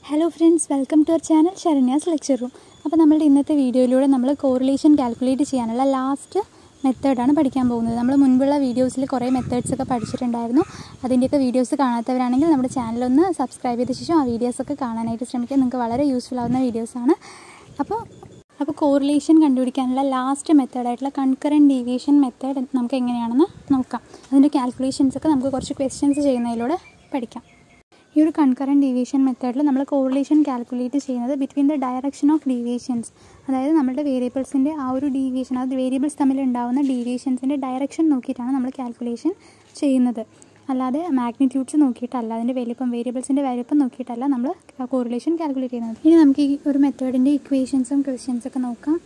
hello friends welcome to our channel Saranya's lecture room അപ്പോൾ നമ്മളുടെ ഇന്നത്തെ വീഡിയോയിലൂടെ നമ്മൾ കോറിലേഷൻ കാൽക്കുലേറ്റ് ചെയ്യാനുള്ള ലാസ്റ്റ് മെത്തേഡാണ് പഠിക്കാൻ പോകുന്നത് നമ്മൾ മുൻപുള്ള വീഡിയോസിൽ കുറേ മെത്തേഡ്സ് ഒക്കെ പഠിച്ചിട്ടുണ്ടായിരുന്നു അതിൻ്റെയൊക്കെ വീഡിയോസ് കാണാത്തവരാണെങ്കിൽ നമ്മുടെ ചാനലൊന്ന് സബ്സ്ക്രൈബ് ചെയ്ത ശേഷം ആ വീഡിയോസൊക്കെ കാണാനായിട്ട് ശ്രമിക്കുക നിങ്ങൾക്ക് വളരെ യൂസ്ഫുൾ ആവുന്ന വീഡിയോസാണ് അപ്പോൾ അപ്പോൾ കോറിലേഷൻ കണ്ടുപിടിക്കാനുള്ള ലാസ്റ്റ് മെത്തേഡായിട്ടുള്ള കൺകറൻറ്റ് ഡീവിയേഷൻ മെത്തേഡ് നമുക്ക് എങ്ങനെയാണെന്ന് നോക്കാം അതിൻ്റെ കാൽക്കുലേഷൻസ് ഒക്കെ നമുക്ക് കുറച്ച് ക്വസ്റ്റ്യൻസ് ചെയ്യുന്നതിലൂടെ പഠിക്കാം ഈ ഒരു കൺകറൻറ്റ് ഡീവിയേഷൻ മെത്തേഡിൽ നമ്മൾ കോറിലേഷൻ കാൽക്കുലേറ്റ് ചെയ്യുന്നത് between the direction of deviations അതായത് നമ്മുടെ വേരിയബിൾസിൻ്റെ ആ ഒരു ഡീവിയേഷൻ അത് വേരിയബിൾസ് തമ്മിൽ ഉണ്ടാകുന്ന ഡീവിയേഷൻസിൻ്റെ ഡയറക്ഷൻ നോക്കിയിട്ടാണ് നമ്മൾ കാൽക്കുലേഷൻ ചെയ്യുന്നത് അല്ലാതെ മാഗ്നിറ്റ്യൂഡ്സ് നോക്കിയിട്ടല്ല അതിൻ്റെ വലിപ്പം വേരിയബിൾസിൻ്റെ വലിപ്പം നോക്കിയിട്ടല്ല നമ്മൾ കോറിലേഷൻ കാൽക്കുലേറ്റ് ചെയ്യുന്നത് ഇനി നമുക്ക് ഈ ഒരു മെത്തേഡിൻ്റെ ഇക്വേഷൻസും ക്വസ്റ്റ്യൻസൊക്കെ നോക്കാം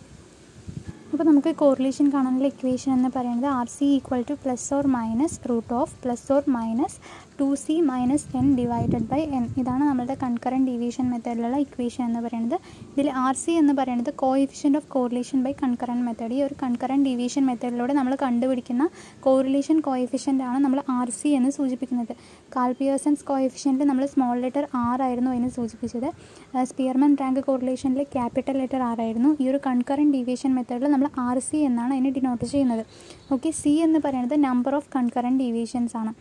അപ്പോൾ നമുക്ക് കോറിലേഷൻ കാണാനുള്ള ഇക്വേഷൻ എന്ന് പറയുന്നത് R C equal to plus or minus root of plus or minus two C minus N divided by N ഇതാണ് നമ്മുടെ കൺകറൻറ്റ് ഡീവിയേഷൻ മെത്തേഡിലുള്ള ഇക്വേഷൻ എന്ന് പറയുന്നത് ഇതിൽ ആർ സി എന്ന് പറയുന്നത് coefficient of correlation by concurrent method ഈ ഒരു കൺകറൻറ്റ് ഡീവിയേഷൻ മെത്തേഡിലൂടെ നമ്മൾ കണ്ടുപിടിക്കുന്ന കോറിലേഷൻ കോഎഫിഷ്യൻ്റ് ആണ് നമ്മൾ ആർ സി എന്ന് സൂചിപ്പിക്കുന്നത് കാൽ പിയേഴ്സൺസ് കോഎഫിഷ്യൻറ്റിൽ നമ്മൾ സ്മോൾ ലെറ്റർ ആർ ആയിരുന്നു അതിന് സൂചിപ്പിച്ചത് സ്പിയർമൻ റാങ്ക് കോറിലേഷനിൽ ക്യാപിറ്റൽ ലെറ്റർ ആർ ആയിരുന്നു ഈ ഒരു കൺകറൻറ്റ് ഡീവിയേഷൻ മെത്തേഡിൽ നമ്മൾ ആർ സി എന്നാണ് അതിനെ ഡിനോട്ട് ചെയ്യുന്നത് ഓക്കെ സി എന്ന് പറയുന്നത് നമ്പർ ഓഫ് കൺകറൻറ്റ് ഡീവിയേഷൻസ് ആണ്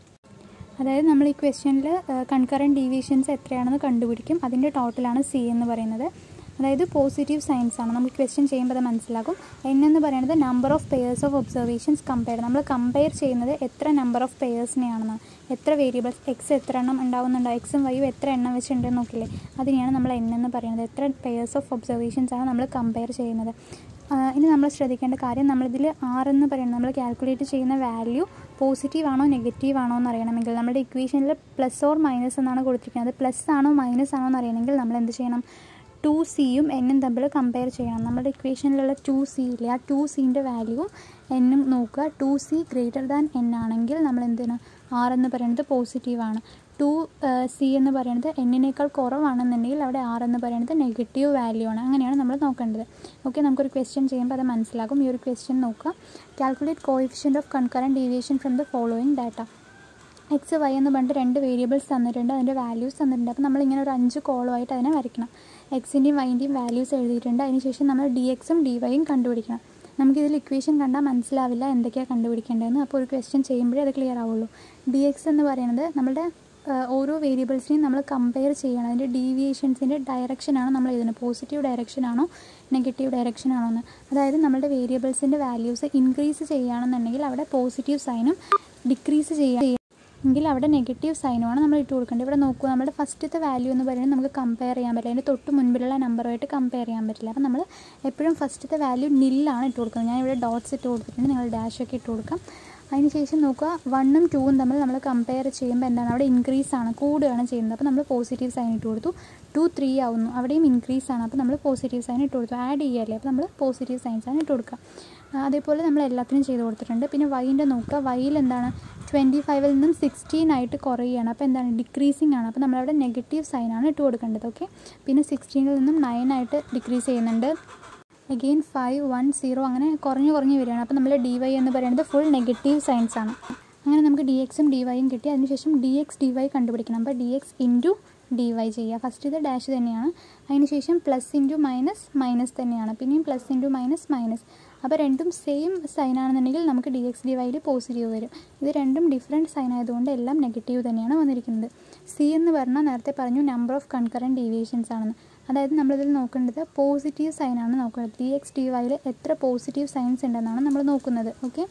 അതായത് നമ്മൾ ഈ ക്വസ്റ്റ്യനിൽ കൺകറൻറ്റ് ഡീവിയേഷൻസ് എത്രയാണെന്ന് കണ്ടുപിടിക്കും അതിൻ്റെ ടോട്ടലാണ് സി എന്ന് പറയുന്നത് അതായത് പോസിറ്റീവ് സയൻസ് ആണ് നമുക്ക് ക്വസ്റ്റ്യൻ ചെയ്യുമ്പോൾ അത് മനസ്സിലാകും എൻ എന്ന് പറയുന്നത് number of pairs of observations compare നമ്മൾ കമ്പയർ ചെയ്യുന്നത് എത്ര നമ്പർ ഓഫ് പെയേഴ്സിനെയാണെന്ന് എത്ര വേരിയബിൾസ് എക്സ് എത്ര എണ്ണം ഉണ്ടാവുന്നുണ്ടോ എക്സും വൈയും എത്ര എണ്ണം വെച്ചിട്ടുണ്ടെന്ന് നോക്കില്ലേ അതിനെയാണ് നമ്മൾ എൻ എന്ന് പറയുന്നത് എത്ര പെയേഴ്സ് ഓഫ് ഒബ്സർവേഷൻസ് ആണ് നമ്മൾ കമ്പയർ ചെയ്യുന്നത് ഇനി നമ്മൾ ശ്രദ്ധിക്കേണ്ട കാര്യം നമ്മളിതിൽ ആർ എന്ന് പറയുന്നത് നമ്മൾ കാൽക്കുലേറ്റ് ചെയ്യുന്ന വാല്യൂ പോസിറ്റീവ് ആണോ നെഗറ്റീവ് ആണോ എന്ന് അറിയണമെങ്കിൽ നമ്മുടെ ഇക്വേഷനിൽ പ്ലസ് ഓർ മൈനസ് എന്നാണ് കൊടുത്തിരിക്കുന്നത് പ്ലസ് ആണോ മൈനസ് ആണോ എന്ന് അറിയണമെങ്കിൽ നമ്മൾ എന്ത് ചെയ്യണം ടു സിയും എന്നും തമ്മിൽ കമ്പയർ ചെയ്യണം നമ്മുടെ ഇക്വേഷനിലുള്ള ടു സി ഇല്ലേ ആ ടു സീൻ്റെ വാല്യൂവും എന്നും നോക്കുക two C greater than N ആണെങ്കിൽ നമ്മൾ എന്തിനാണ് ആർ എന്ന് പറയുന്നത് പോസിറ്റീവാണ് ടു സി എന്ന് പറയുന്നത് എന്നിനേക്കാൾ കുറവാണെന്നുണ്ടെങ്കിൽ അവിടെ ആർ എന്ന് പറയുന്നത് നെഗറ്റീവ് വാല്യൂ ആണ് അങ്ങനെയാണ് നമ്മൾ നോക്കേണ്ടത് ഓക്കെ നമുക്കൊരു ക്വസ്റ്റ്യൻ ചെയ്യുമ്പോൾ അത് മനസ്സിലാകും ഈ ഒരു ക്വസ്റ്റ്യൻ നോക്കുക calculate coefficient of concurrent deviation from the following data X Y എന്ന് പറഞ്ഞിട്ട് രണ്ട് വേരിയബിൾസ് തന്നിട്ടുണ്ട് അതിൻ്റെ വാല്യൂസ് തന്നിട്ടുണ്ട് അപ്പോൾ നമ്മളിങ്ങനെ ഒരു അഞ്ച് കോളമായിട്ട് അതിനെ വരയ്ക്കണം എക്സിൻ്റെയും വൈൻ്റെയും വാല്യൂസ് എഴുതിയിട്ടുണ്ട് അതിനുശേഷം നമ്മൾ ഡി എക്സും ഡി വൈയും കണ്ടുപിടിക്കണം നമുക്കിതിൽ ഇക്വേഷൻ കണ്ടാൽ മനസ്സിലാവില്ല എന്തൊക്കെയാണ് കണ്ടുപിടിക്കേണ്ടതെന്ന് അപ്പോൾ ഒരു ക്വസ്റ്റ്യൻ ചെയ്യുമ്പോഴേ അത് ക്ലിയർ ആവുള്ളൂ ഡി എക്സ് എന്ന് പറയുന്നത് നമ്മുടെ ഓരോ വേരിയബിൾസിനെയും നമ്മൾ കമ്പയർ ചെയ്യണം അതിൻ്റെ ഡീവിയേഷൻസിൻ്റെ ഡയറക്ഷനാണ് നമ്മൾ എഴുതുന്നത് പോസിറ്റീവ് ഡയറക്ഷനാണോ നെഗറ്റീവ് ഡയറക്ഷനാണോ എന്ന് അതായത് നമ്മുടെ വേരിയബിൾസിൻ്റെ വാല്യൂസ് ഇൻക്രീസ് ചെയ്യുകയാണെന്നുണ്ടെങ്കിൽ അവിടെ പോസിറ്റീവ് സൈനും ഡിക്രീസ് ചെയ്യുക എങ്കിൽ അവിടെ നെഗറ്റീവ് സൈനുമാണ് നമ്മൾ ഇട്ട് കൊടുക്കേണ്ടത് ഇവിടെ നോക്കൂ നമ്മുടെ ഫസ്റ്റത്തെ വാല്യൂ എന്ന് പറയുന്നത് നമുക്ക് കമ്പയർ ചെയ്യാൻ പറ്റില്ല അതിൻ്റെ തൊട്ട് മുൻപിലുള്ള നമ്പറുമായിട്ട് കമ്പയർ ചെയ്യാൻ പറ്റില്ല അപ്പോൾ നമ്മൾ എപ്പോഴും ഫസ്റ്റത്തെ വാല്യൂ നില്ലാണ് ഇട്ട് കൊടുക്കുന്നത് ഞാൻ ഇവിടെ ഡോട്ട്സ് ഇട്ട് കൊടുത്തിട്ടുണ്ട് നിങ്ങൾ ഡാഷ് ഒക്കെ ഇട്ട് കൊടുക്കാം അതിനുശേഷം നോക്കുക വണ്ണും ടൂവും തമ്മിൽ നമ്മൾ കമ്പയർ ചെയ്യുമ്പോൾ എന്താണ് അവിടെ ഇൻക്രീസ് ആണ് കൂടുകയാണ് ചെയ്യുന്നത് അപ്പോൾ നമ്മൾ പോസിറ്റീവ് സൈൻ ഇട്ട് കൊടുത്തു ടു ത്രീ ആവുന്നു അവിടെയും ഇൻക്രീസ് ആണ് അപ്പോൾ നമ്മൾ പോസിറ്റീവ് സൈൻ ഇട്ട് കൊടുത്തു ആഡ് ചെയ്യല്ലേ അപ്പോൾ നമ്മൾ പോസിറ്റീവ് സൈൻസ് ആണ് ഇട്ട് കൊടുക്കുക അതേപോലെ നമ്മൾ എല്ലാത്തിനും ചെയ്ത് കൊടുത്തിട്ടുണ്ട് പിന്നെ വൈൻ്റെ നോക്കുക വൈയിൽ എന്താണ് ട്വൻറ്റി ഫൈവിൽ നിന്നും സിക്സ്റ്റീൻ ആയിട്ട് കുറയുകയാണ് അപ്പോൾ എന്താണ് ഡിക്രീസിങ് ആണ് അപ്പോൾ നമ്മളവിടെ നെഗറ്റീവ് സൈനാണ് ഇട്ട് കൊടുക്കേണ്ടത് ഓക്കെ പിന്നെ സിക്സ്റ്റീനിൽ നിന്നും നയൻ ആയിട്ട് ഡിക്രീസ് ചെയ്യുന്നുണ്ട് അഗെയിൻ ഫൈവ് വൺ സീറോ അങ്ങനെ കുറഞ്ഞ് കുറഞ്ഞ് വരികയാണ് അപ്പോൾ നമ്മൾ ഡി വൈ എന്ന് പറയുന്നത് ഫുൾ നെഗറ്റീവ് സയൻസ് ആണ് അങ്ങനെ നമുക്ക് ഡി എക്സും ഡി വൈയും കിട്ടി അതിനുശേഷം ഡി എക്സ് ഡി വൈ കണ്ടുപിടിക്കണം അപ്പോൾ D X into D Y ചെയ്യുക ഫസ്റ്റ് ഇത് ഡാഷ് തന്നെയാണ് അതിനുശേഷം പ്ലസ് ഇൻറ്റു മൈനസ് മൈനസ് തന്നെയാണ് പിന്നെയും പ്ലസ് ഇൻറ്റു മൈനസ് മൈനസ് അപ്പോൾ രണ്ടും സെയിം സൈൻ ആണെന്നുണ്ടെങ്കിൽ നമുക്ക് ഡി എക്സ് ഡി വൈയിൽ പോസിറ്റീവ് വരും ഇത് രണ്ടും ഡിഫറെൻറ്റ് സൈൻ ആയതുകൊണ്ട് എല്ലാം നെഗറ്റീവ് തന്നെയാണ് വന്നിരിക്കുന്നത് സി എന്ന് പറഞ്ഞാൽ നേരത്തെ പറഞ്ഞു നമ്പർ ഓഫ് കൺകറൻറ്റ് ഡീവിയേഷൻസ് ആണെന്ന് അതായത് നമ്മളിതിൽ നോക്കേണ്ടത് പോസിറ്റീവ് സൈനാണ് നോക്കുന്നത് ഡി എക്സ് ഡി വൈയിൽ എത്ര പോസിറ്റീവ് സൈൻസ് ഉണ്ടെന്നാണ് നമ്മൾ നോക്കുന്നത് ഓക്കെ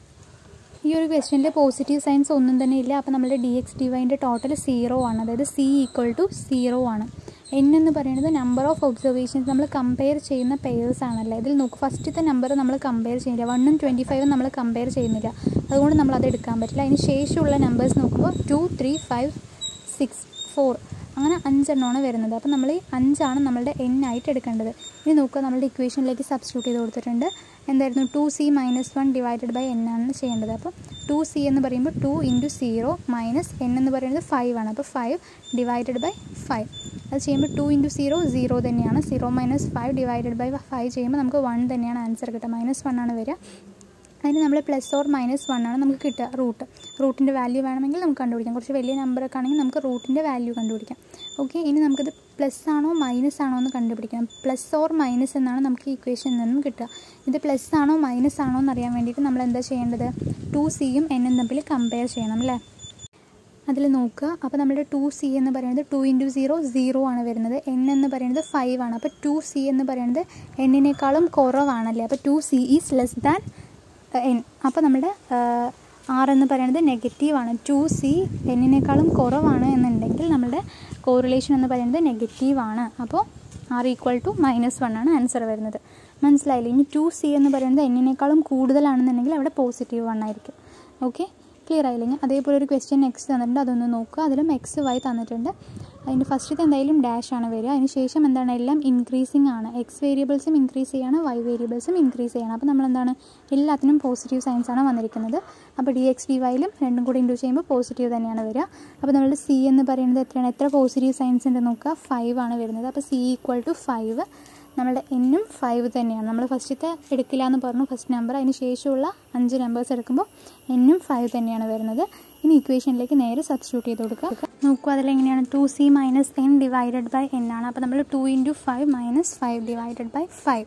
ഈ ഒരു ക്വസ്റ്റ്യനിൽ പോസിറ്റീവ് സൈൻസ് ഒന്നും തന്നെ ഇല്ല അപ്പോൾ നമ്മുടെ ഡി എക്സ് ഡി വൈൻ്റെ ടോട്ടൽ സീറോ ആണ് അതായത് സി ഈക്വൽ ടു സീറോ ആണ് എൻ എന്ന് പറയുന്നത് നമ്പർ ഓഫ് ഒബ്സർവേഷൻസ് നമ്മൾ കമ്പയർ ചെയ്യുന്ന പെയേഴ്സ് ആണല്ലേ ഇതിൽ നോക്ക് ഫസ്റ്റത്തെ നമ്പർ നമ്മൾ കമ്പയർ ചെയ്യുന്നില്ല വണ്ണും ട്വൻറ്റി ഫൈവും നമ്മൾ കമ്പയർ ചെയ്യുന്നില്ല അതുകൊണ്ട് നമ്മൾ അത് എടുക്കാൻ പറ്റില്ല അതിന് ശേഷമുള്ള നമ്പേഴ്സ് നോക്കുമ്പോൾ two three five six four അങ്ങനെ അഞ്ചെണ്ണമാണ് വരുന്നത് അപ്പോൾ നമ്മൾ ഈ അഞ്ചാണ് നമ്മളുടെ എൻ ആയിട്ട് എടുക്കേണ്ടത് ഇനി നോക്കുക നമ്മളുടെ ഇക്വേഷനിലേക്ക് സബ്സ്റ്റിറ്റ്യൂട്ട് ചെയ്ത് കൊടുത്തിട്ടുണ്ട് എന്തായിരുന്നു two C minus one divided by N ആണ് ചെയ്യേണ്ടത് അപ്പോൾ ടു സി എന്ന് പറയുമ്പോൾ two into zero minus N എന്ന് പറയുന്നത് ഫൈവ് ആണ് അപ്പോൾ ഫൈവ് ഡിവൈഡഡ് ബൈ ഫൈവ് അത് ചെയ്യുമ്പോൾ ടു ഇൻറ്റു സീറോ സീറോ തന്നെയാണ് zero minus five divided by five ചെയ്യുമ്പോൾ നമുക്ക് വൺ തന്നെയാണ് ആൻസർ കിട്ടുക മൈനസ് വൺ ആണ് വരിക അതിന് നമ്മൾ പ്ലസ് ഓർ മൈനസ് വൺ ആണ് നമുക്ക് കിട്ടുക റൂട്ട് റൂട്ടിൻ്റെ വാല്യൂ വേണമെങ്കിൽ നമുക്ക് കണ്ടുപിടിക്കാം കുറച്ച് വലിയ നമ്പറൊക്കെ ആണെങ്കിൽ നമുക്ക് റൂട്ടിൻ്റെ വാല്യൂ കണ്ടുപിടിക്കാം ഓക്കെ ഇനി നമുക്കിത് പ്ലസ് ആണോ മൈനസ് ആണോ എന്ന് കണ്ടുപിടിക്കണം പ്ലസ് ഓർ മൈനസ് എന്നാണ് നമുക്ക് ഈ ഇക്വേഷനിൽ നിന്നും കിട്ടുക ഇത് പ്ലസ് ആണോ മൈനസ് ആണോ എന്ന് അറിയാൻ വേണ്ടിയിട്ട് നമ്മൾ എന്താ ചെയ്യേണ്ടത് ടു സിയും എന്നും തമ്മിൽ കമ്പയർ ചെയ്യണം അല്ലേ അതിൽ നോക്കുക അപ്പോൾ നമ്മുടെ ടു സി എന്ന് പറയുന്നത് ടു ഇൻറ്റു സീറോ സീറോ ആണ് വരുന്നത് എൻ എന്ന് പറയുന്നത് ഫൈവ് ആണ് അപ്പോൾ ടു സി എന്ന് പറയുന്നത് എന്നിനേക്കാളും കുറവാണല്ലേ അപ്പോൾ two C is less than N അപ്പോൾ നമ്മുടെ ആർ എന്ന് പറയുന്നത് നെഗറ്റീവാണ് ടു സി എന്നിനേക്കാളും കുറവാണ് എന്നുണ്ടെങ്കിൽ നമ്മുടെ കോറിലേഷൻ എന്ന് പറയുന്നത് നെഗറ്റീവാണ് അപ്പോൾ R equal to minus one ആണ് ആൻസർ വരുന്നത് മനസ്സിലായില്ലേ ഇനി ടു സി എന്ന് പറയുന്നത് എന്നിനേക്കാളും കൂടുതലാണെന്നുണ്ടെങ്കിൽ അവിടെ പോസിറ്റീവ് വൺ ആയിരിക്കും ഓക്കെ ക്ലിയർ ആയില്ലെങ്കിൽ അതേപോലെ ഒരു ക്വസ്റ്റ്യൻ നെക്സ്റ്റ് തന്നിട്ടുണ്ട് അതൊന്ന് നോക്കുക അതിലും എക്സ് വൈ തന്നിട്ടുണ്ട് അതിൻ്റെ ഫസ്റ്റത്തെ എന്തായാലും ഡാഷ് ആണ് വരിക അതിന് ശേഷം എന്താണ് എല്ലാം ഇൻക്രീസിങ് ആണ് എക്സ് വേരിയബിൾസും ഇൻക്രീസ് ചെയ്യണം വൈ വേരിയബിൾസും ഇൻക്രീസ് ചെയ്യണം അപ്പോൾ നമ്മൾ എന്താണ് എല്ലാത്തിനും പോസിറ്റീവ് സയൻസ് ആണ് വന്നിരിക്കുന്നത് അപ്പോൾ ഡി എക്സ് ഡി വൈയിലും രണ്ടും കൂടി ഇൻഡ്യൂസ് ചെയ്യുമ്പോൾ പോസിറ്റീവ് തന്നെയാണ് വരിക അപ്പോൾ നമ്മളുടെ സി എന്ന് പറയുന്നത് എത്രയാണ് എത്ര പോസിറ്റീവ് സയൻസ് ഉണ്ട് നോക്കുക ഫൈവ് ആണ് വരുന്നത് അപ്പോൾ സി ഈക്വൽ ടു ഫൈവ് നമ്മളുടെ എന്നും ഫൈവ് തന്നെയാണ് നമ്മൾ ഫസ്റ്റത്തെ എടുക്കില്ല എന്ന് പറഞ്ഞു ഫസ്റ്റ് നമ്പർ അതിന് ശേഷമുള്ള അഞ്ച് നമ്പേഴ്സ് എടുക്കുമ്പോൾ എന്നും ഫൈവ് തന്നെയാണ് വരുന്നത് ഇനി ഇക്വേഷനിലേക്ക് നേരെ സബ്സ്റ്റിറ്റ്യൂട്ട് ചെയ്ത് കൊടുക്കുക നോക്കുക അതിലെങ്ങനെയാണ് two C minus N divided by N ആണ് അപ്പോൾ നമ്മൾ two into five minus five divided by five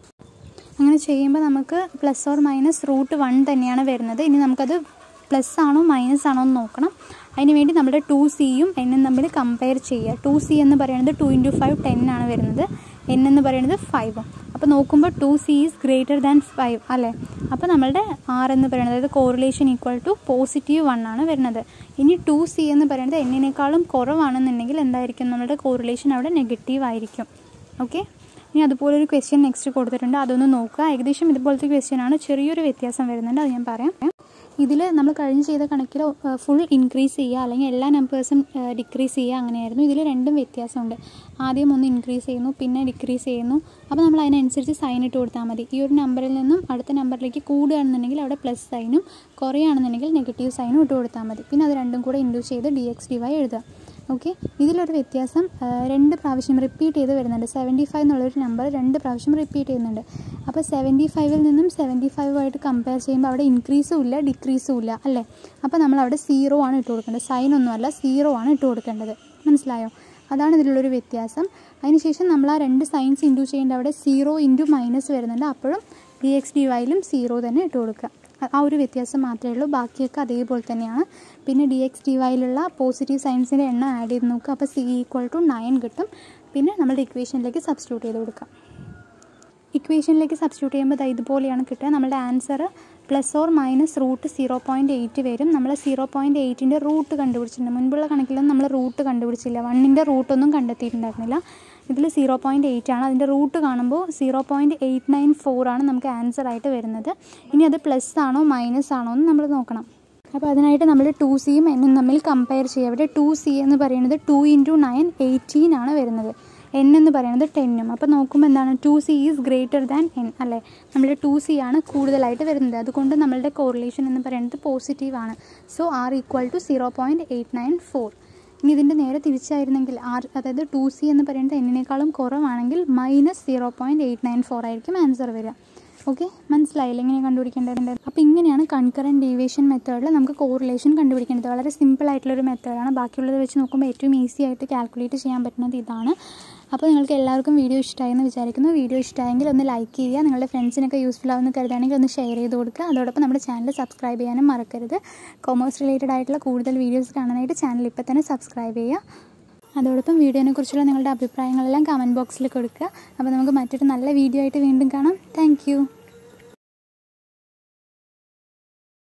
അങ്ങനെ ചെയ്യുമ്പോൾ നമുക്ക് plus or minus root one തന്നെയാണ് വരുന്നത് ഇനി നമുക്കത് പ്ലസ് ആണോ മൈനസ് ആണോ എന്ന് നോക്കണം അതിന് വേണ്ടി നമ്മുടെ ടു സിയും എന്നും തമ്മിൽ കമ്പയർ ചെയ്യുക ടു സി എന്ന് പറയുന്നത് ടു ഇൻറ്റു ഫൈവ് ടെൻ ആണ് വരുന്നത് എൻ എന്ന് പറയുന്നത് ഫൈവും അപ്പോൾ നോക്കുമ്പോൾ two C is greater than five അല്ലേ അപ്പോൾ നമ്മളുടെ ആർ എന്ന് പറയുന്നത് അതായത് correlation equal to positive one ആണ് വരുന്നത് ഇനി ടു സി എന്ന് പറയുന്നത് എന്നിനേക്കാളും കുറവാണെന്നുണ്ടെങ്കിൽ എന്തായിരിക്കും നമ്മുടെ കോറിലേഷൻ അവിടെ നെഗറ്റീവ് ആയിരിക്കും ഓക്കെ ഇനി അതുപോലെ ഒരു ക്വസ്റ്റ്യൻ നെക്സ്റ്റ് കൊടുത്തിട്ടുണ്ട് അതൊന്ന് നോക്കുക ഏകദേശം ഇതുപോലത്തെ ക്വസ്റ്റ്യൻ ആണ് ചെറിയൊരു വ്യത്യാസം വരുന്നുണ്ട് അത് ഞാൻ പറയാം ഇതിൽ നമ്മൾ കഴിഞ്ഞ് ചെയ്ത കണക്കിൽ ഫുൾ ഇൻക്രീസ് ചെയ്യുക അല്ലെങ്കിൽ എല്ലാ നമ്പേഴ്സും ഡിക്രീസ് ചെയ്യുക അങ്ങനെയായിരുന്നു ഇതിൽ രണ്ടും വ്യത്യാസമുണ്ട് ആദ്യം ഒന്ന് ഇൻക്രീസ് ചെയ്യുന്നു പിന്നെ ഡിക്രീസ് ചെയ്യുന്നു അപ്പോൾ നമ്മൾ അതിനനുസരിച്ച് സൈൻ ഇട്ട് കൊടുത്താൽ മതി ഈ ഒരു നമ്പറിൽ നിന്നും അടുത്ത നമ്പറിലേക്ക് കൂടുകയാണെന്നുണ്ടെങ്കിൽ അവിടെ പ്ലസ് സൈനും കുറയുകയാണെന്നുണ്ടെങ്കിൽ നെഗറ്റീവ് സൈനും ഇട്ട് കൊടുത്താൽ മതി പിന്നെ അത് രണ്ടും കൂടെ ഇൻഡ്യൂസ് ചെയ്ത് ഡി എക്സ് ഡി വൈ എഴുതുക ഓക്കെ ഇതിലൊരു വ്യത്യാസം രണ്ട് പ്രാവശ്യം റിപ്പീറ്റ് ചെയ്ത് വരുന്നുണ്ട് സെവൻറ്റി ഫൈവ് എന്നുള്ളൊരു നമ്പർ രണ്ട് പ്രാവശ്യം റിപ്പീറ്റ് ചെയ്യുന്നുണ്ട് അപ്പോൾ സെവൻറ്റി ഫൈവിൽ നിന്നും സെവൻറ്റി ഫൈവുമായിട്ട് കമ്പയർ ചെയ്യുമ്പോൾ അവിടെ ഇൻക്രീസും ഇല്ല ഡിക്രീസും ഇല്ല അല്ലേ അപ്പോൾ നമ്മൾ അവിടെ സീറോ ആണ് ഇട്ട് കൊടുക്കേണ്ടത് സൈൻ ഒന്നുമല്ല സീറോ ആണ് ഇട്ട് കൊടുക്കേണ്ടത് മനസ്സിലായോ അതാണ് ഇതിലുള്ളൊരു വ്യത്യാസം അതിനുശേഷം നമ്മൾ ആ രണ്ട് സൈൻസ് ഇൻഡ്യൂ ചെയ്യേണ്ട അവിടെ സീറോ ഇൻറ്റു മൈനസ് വരുന്നുണ്ട് അപ്പോഴും ഡി എക്സ് ഡി വൈയിലും സീറോ തന്നെ ഇട്ട് കൊടുക്കുക ആ ഒരു വ്യത്യാസം മാത്രമേ ഉള്ളൂ ബാക്കിയൊക്കെ അതേപോലെ തന്നെയാണ് പിന്നെ ഡി എക്സ് ഡി വൈയിലുള്ള പോസിറ്റീവ് സയൻസിൻ്റെ എണ്ണം ആഡ് ചെയ്ത് നോക്കുക അപ്പോൾ സി ഈക്വൽ ടു നയൻ കിട്ടും പിന്നെ നമ്മുടെ ഇക്വേഷനിലേക്ക് സബ്സ്റ്റിറ്റ്യൂട്ട് ചെയ്ത് കൊടുക്കാം ഇക്വേഷനിലേക്ക് സബ്സ്റ്റിറ്റ്യൂട്ട് ചെയ്യുമ്പോൾ ദാ ഇതുപോലെയാണ് കിട്ടുക നമ്മുടെ answer plus or minus root zero point eight വരും നമ്മൾ സീറോ പോയിൻറ്റ് എയ്റ്റിൻ്റെ റൂട്ട് കണ്ടുപിടിച്ചിട്ടുണ്ട് മുൻപുള്ള കണക്കിലൊന്നും നമ്മൾ റൂട്ട് കണ്ടുപിടിച്ചില്ല വണ്ണിൻ്റെ റൂട്ടൊന്നും കണ്ടെത്തിയിട്ടുണ്ടായിരുന്നില്ല ഇതിൽ സീറോ പോയിൻറ്റ് എയ്റ്റ് ആണ് അതിൻ്റെ റൂട്ട് കാണുമ്പോൾ zero point eight nine four ആണ് നമുക്ക് ആൻസർ ആയിട്ട് വരുന്നത് ഇനി അത് പ്ലസ് ആണോ മൈനസ് ആണോ എന്ന് നമ്മൾ നോക്കണം അപ്പോൾ അതിനായിട്ട് നമ്മൾ ടു സിയും എന്നും തമ്മിൽ കമ്പയർ ചെയ്യുക അവിടെ ടു സി എന്ന് പറയുന്നത് ടു ഇൻറ്റു നയൻ എയ്റ്റീൻ ആണ് വരുന്നത് എൻ എന്ന് പറയുന്നത് ടെന്നും അപ്പോൾ നോക്കുമ്പോൾ എന്താണ് two C is greater than N അല്ലേ നമ്മുടെ ടു സി ആണ് കൂടുതലായിട്ട് വരുന്നത് അതുകൊണ്ട് നമ്മളുടെ കോറിലേഷൻ എന്ന് പറയുന്നത് പോസിറ്റീവ് ആണ് so R equal to zero point eight nine four ഇനി ഇതിൻ്റെ നേരെ തിരിച്ചായിരുന്നെങ്കിൽ ആർ അതായത് ടു സി എന്ന് പറയുന്നത് എന്നിനേക്കാളും കുറവാണെങ്കിൽ minus zero point eight nine four ആയിരിക്കും ആൻസർ വരിക ഓക്കെ മനസ്സിലായില്ല എങ്ങനെ കണ്ടുപിടിക്കേണ്ടത് അപ്പോൾ ഇങ്ങനെയാണ് കൺകറൻറ്റ് ഡീവിയേഷൻ മെത്തേഡിൽ നമുക്ക് കോറിലേഷൻ കണ്ടുപിടിക്കേണ്ടത് വളരെ സിമ്പിൾ ആയിട്ടുള്ളൊരു മെത്തേഡാണ് ബാക്കിയുള്ളത് വെച്ച് നോക്കുമ്പോൾ ഏറ്റവും ഈസി ആയിട്ട് കാൽക്കുലേറ്റ് ചെയ്യാൻ പറ്റുന്നത് ഇതാണ് അപ്പോൾ നിങ്ങൾക്ക് എല്ലാവർക്കും വീഡിയോ ഇഷ്ടമായി എന്ന് വിചാരിക്കുന്നു വീഡിയോ ഇഷ്ടമായെങ്കിൽ ഒന്ന് ലൈക്ക് ചെയ്യുക നിങ്ങളുടെ ഫ്രണ്ട്സിനൊക്കെ യൂസ്ഫുൾ ആവുമെന്ന് കരുതുകയാണെങ്കിൽ ഒന്ന് ഷെയർ ചെയ്ത് കൊടുക്കുക അതോടൊപ്പം നമ്മുടെ ചാനൽ സബ്സ്ക്രൈബ് ചെയ്യാനും മറക്കരുത് കൊമേഴ്സ് റിലേറ്റഡ് ആയിട്ടുള്ള കൂടുതൽ വീഡിയോസ് കാണാനായിട്ട് ചാനൽ ഇപ്പോൾ തന്നെ സബ്സ്ക്രൈബ് ചെയ്യുക അതോടൊപ്പം വീഡിയോനെ കുറിച്ചുള്ള നിങ്ങളുടെ അഭിപ്രായങ്ങളെല്ലാം കമൻറ്റ് ബോക്സിൽ കൊടുക്കുക അപ്പോൾ നമുക്ക് മറ്റൊരു നല്ല വീഡിയോ ആയിട്ട് വീണ്ടും കാണാം താങ്ക്